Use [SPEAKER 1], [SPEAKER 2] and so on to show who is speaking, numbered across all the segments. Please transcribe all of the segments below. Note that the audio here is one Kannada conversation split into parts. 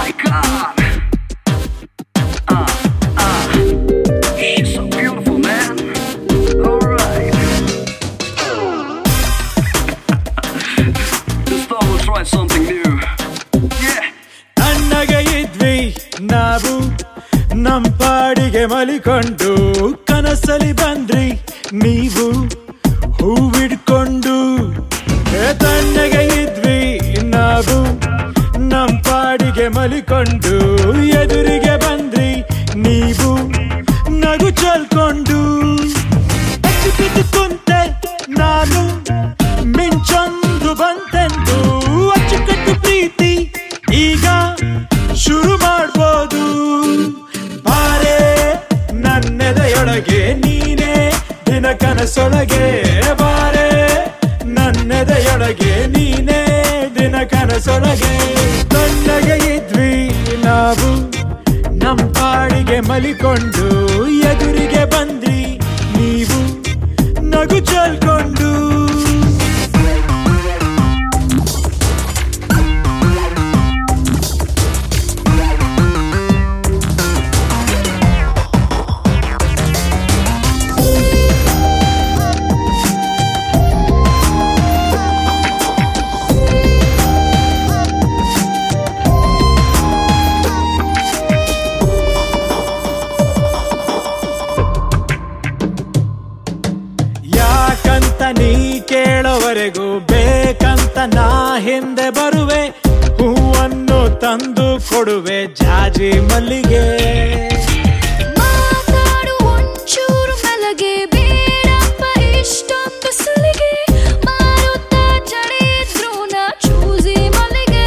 [SPEAKER 1] my God. Uh, uh. She's so beautiful, man. Alright. Just thought we'll try something new. Yeah.
[SPEAKER 2] ತಣ್ಣಗೆ ಇದ್ವಿ ನಾವು ನಮ್ ಪಾಡಿಗೆ ಮಲಿಕೊಂಡು ಕನಸಲಿ ಬಂದ್ರಿ ನೀವು ಹೂವಿಡ್ಕೊಂಡು ಏ ತಣ್ಣಗೆ ಇದ್ವಿ ನಾವು ನಮ್ ಪಾಡಿಗೆ ಮಲಿಕೊಂಡು ಎದುರಿಗೆ ಬಂದ್ರಿ ನೀವು ನಗು ಚಲ್ಕೊಂಡು ಅಚ್ಚುಕಿದ್ದು ಕುಂತೆ ನಾನು ಮಿಂಚೊಂದು ಬಂತೆಂದು ಅಚ್ಚುಕಟ್ಟು ಪ್ರೀತಿ ಈಗ ಶುರು ಮಾಡ್ಬೋದು ಬಾರೆ ನನ್ನೆದೆಯೊಳಗೆ ನೀನೇ ದಿನ ಕನಸೊಳಗೆ ಬಾರೆ ನನ್ನೆದೆಯೊಳಗೆ ನೀನೇ ದಿನ ಕನಸೊಳಗೆ ತಣ್ಣಗೆ ಇದ್ವಿ ನಾವು ನಮ್ ಪಾಡಿಗೆ ಮಲಿಕೊಂಡು ಎದುರಿಗೆ ಬಂದ್ರಿ ನೀವು ನಗು ಚಲ್ಕೊಂಡು ಯಾಕಂತ ನೀ ಕೇಳೋವರೆಗೂ ಬೇಕಂತ ನಾ ಹಿಂದೆ ಬರುವೆ ಹೂವನ್ನು ತಂದು ಕೊಡುವೆ ಜಾಜಿ ಮಲ್ಲಿಗೆ
[SPEAKER 3] ಮಾತಾಡು ಒಂಚೂರು ಮೆಲಗೆ ಬೇಡಪ್ಪ ಇಷ್ಟೊಂದು ಸುಲಿಗೆ ಮಾರುತ್ತಾ ಚಳಿ ಇದ್ರು ನಾ ಚೂಸಿ ಮಲ್ಲಿಗೆ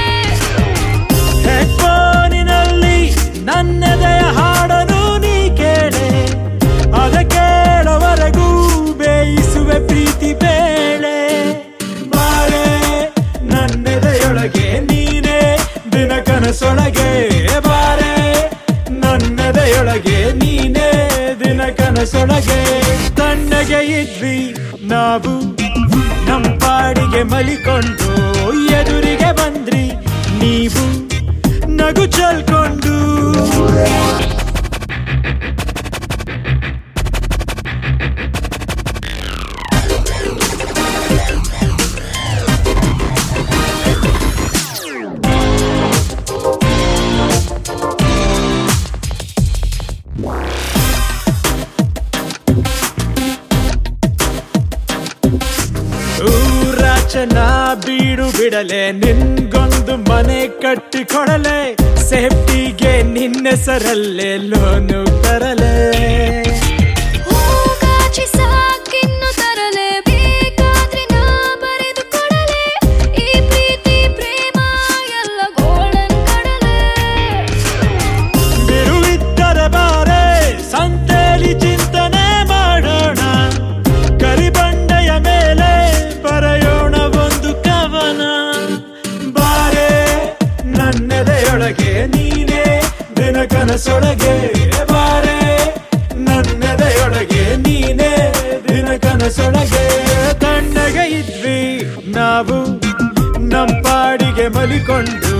[SPEAKER 2] ಹೆಡ್ಫೋನಿನಲ್ಲಿ ನನ್ನೆದೆಯ ಹಾಡನು ನೀ ಕೇಳೆ ಅದ ಕೇಳೋವರೆಗೂ ಬೇಯಿಸುವೆ ಪ್ರೀತಿ ಬೇಳೆ ಬಾರೆ ನನ್ನೆದೆಯೊಳಗೆ ನೀನೇ ದಿನ ಕನಸೊಳಗೆ ಬಾರೆ ನನ್ನೆದೆಯೊಳಗೆ ನೀನೇ ದಿನ ಕನಸೊಳಗೆ ತಣ್ಣಗೆ ಇದ್ವಿ ನಾವು ನಮ್ ಪಾಡಿಗೆ ಮಲಿಕೊಂಡು ಎದುರಿಗೆ ಬಂದ್ರಿ ನೀವು ನಗು ಚಲ್ಕೊಂಡು ಊರಾಚನ ಬೀಡು ಬಿಡಲೆ ನಿನ್ಗೊಂದು ಮನೆ ಕಟ್ಟಿ ಕೊಡಲೆ ಸೇಫ್ಟಿಗೆ ನಿನ್ನೆಸರಲ್ಲೇ ಲೋನು ತರಲೆ
[SPEAKER 3] ಹೂಗಾಚಿ ಸಾಕಿನ್ನು ತರಲೆ ಬೇಕಾದ್ರೆ ನಾ ಬರೆದು ಕೊಡಲೆ ಈ ಪ್ರೀತಿ ಪ್ರೇಮ ಎಲ್ಲ ಗೋಳನ್ ಕಡಲೆ
[SPEAKER 2] ಬಿರುವಿದ್ದರೆ ಬಾರೆ ಸಂತೆಲಿ ಚಿಂತನೆ ಮಾಡೋಣ ಕರಿಬಂಡೆಯ ಮೇಲೆ ಬರೆಯೋಣ ಒಂದು ಕವನ ಬಾರೆ ನನ್ನೆದೆಯೊಳಗೆ ನೀನೇ ದಿನ ಕನಸೊಳಗೆ ಬಾರೆ ನನ್ನೆದೆಯೊಳಗೆ ನೀನೇ ದಿನ ಕನಸೊಳಗೆ ತಣ್ಣಗೆ ಇದ್ವಿ ನಾವು ನಮ್ ಪಾಡಿಗೆ ಮಲಿಕೊಂಡು